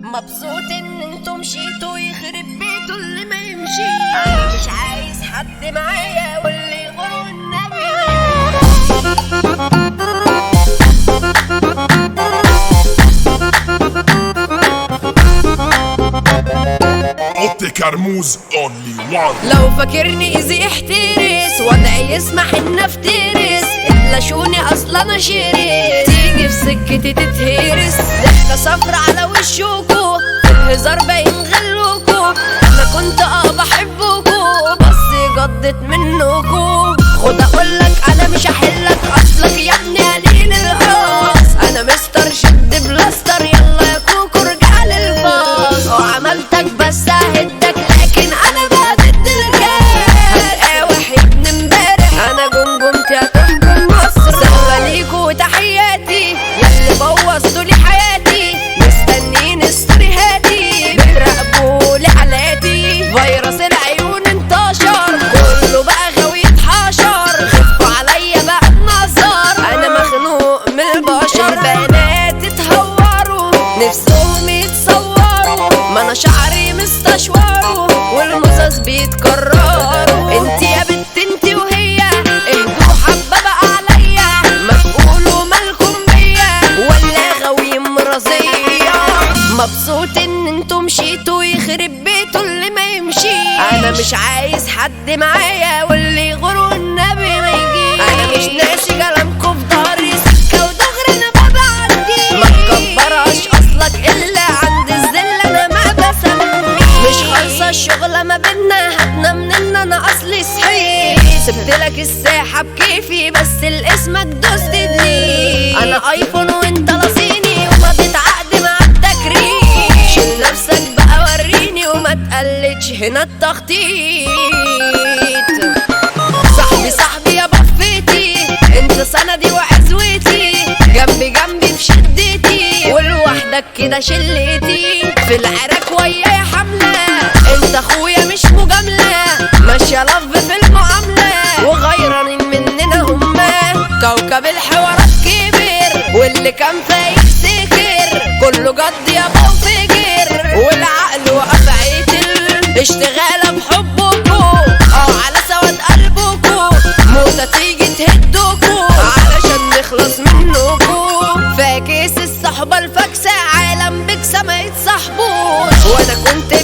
مبسوط ان انتم مشيتوا يخرب بيته اللي ما يمشي انا مش عايز حد معايا واللي يغور النبي اوتي كرموز اونلي وان لو فاكرني ايزي احترس وضعي يسمح ان افترس اتلاشوني اصلا انا شرس تيجي في سكتي تتهرس ضحكة صفرة على وشوكو في الهزار باين غلوكو انا كنت اه بحبكو بس جضت منكو خد اقولك انا مش هحلك اصلك يا ابني قليل الحظ انا مستر شد بلاستر يلا يا كوكو ارجع للباص وعملتك بس اهدك لكن انا بقى ضد الجاز هتقاوح يا ابن امبارح انا جمجمتي هتنجم مصر سلام ليكوا وتحياتي ياللي بوظتوا لي حياتي مستنيين ستوريهاتي بتراقبوا لي حالاتي فيروس العيون انتشر كله بقى غاوي يتحشر خفوا عليا بقى النظر انا مخنوق من البشر البنات اتهوروا نفسهم يتصوروا ما انا شعري مستشوره والمصاص بيتكرروا انت يا بنت انت وهي اهدوا حبه بقى عليا ما تقولوا مالكم بيا ولا غاوي مرضيه مبسوط ان انتوا مشيتوا يخرب بيته اللي ما يمشي انا مش عايز حد معايا واللي يغور والنبي ما يجي انا مش ناسي كلامكم في ضهري سكه ودغري انا ببعدي ما تكبرش اصلك الا عند الذل انا ما بسمي مش خالصه الشغله ما بينا هاتنا مننا انا اصلي صحيح سبت لك الساحه بكيفي بس الاسمك دوست دي انا ايفون وانت لصيني وما بتعقد مع التكريم شيل نفسك بقى وريني وما تقلدش هنا التخطيط صاحبي صاحبي يا بفتي انت سندي وعزوتي جنبي جنبي في شدتي ولوحدك كده شلتي في العراك ويايا حملة انت اخويا مش مجاملة ماشية لف في المعاملة وغيرانين مننا هما كوكب الحوارات كبر واللي كان فايق سكر كله جد يا فجر والعقل وقف عيتل اشتغالة بحبكو اه على سواد قلبكو موتة تيجي تهدكو علشان نخلص منكو فاكس الصحبة الفاكسة عالم بكسة ما يتصاحبوش وانا كنت